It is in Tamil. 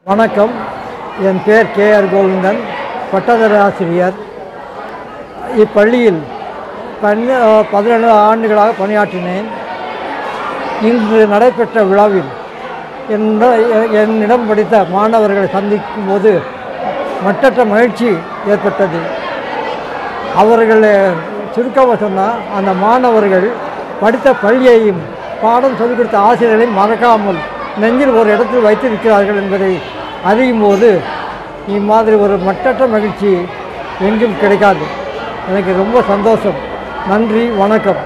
வணக்கம் என் பேர் கே ஆர் கோவிந்தன் பட்டதாரி ஆசிரியர் இப்பள்ளியில் பன்னி பதினேழு ஆண்டுகளாக பணியாற்றினேன் இன்று நடைபெற்ற விழாவில் என்ன- என்னிடம் படித்த மாணவர்களை சந்திக்கும் போது மற்றற்ற மகிழ்ச்சி ஏற்பட்டது அவர்கள் சுருக்கமாக சொன்னால் அந்த மாணவர்கள் படித்த பள்ளியையும் பாடம் சொல்லிக் கொடுத்த ஆசிரியர்களையும் மறக்காமல் நெஞ்சில் ஒரு இடத்தில் வைத்திருக்கிறார்கள் என்பதை அறியும் போது இம்மாதிரி ஒரு மட்டற்ற மகிழ்ச்சி எங்கும் கிடைக்காது எனக்கு ரொம்ப சந்தோஷம் நன்றி வணக்கம்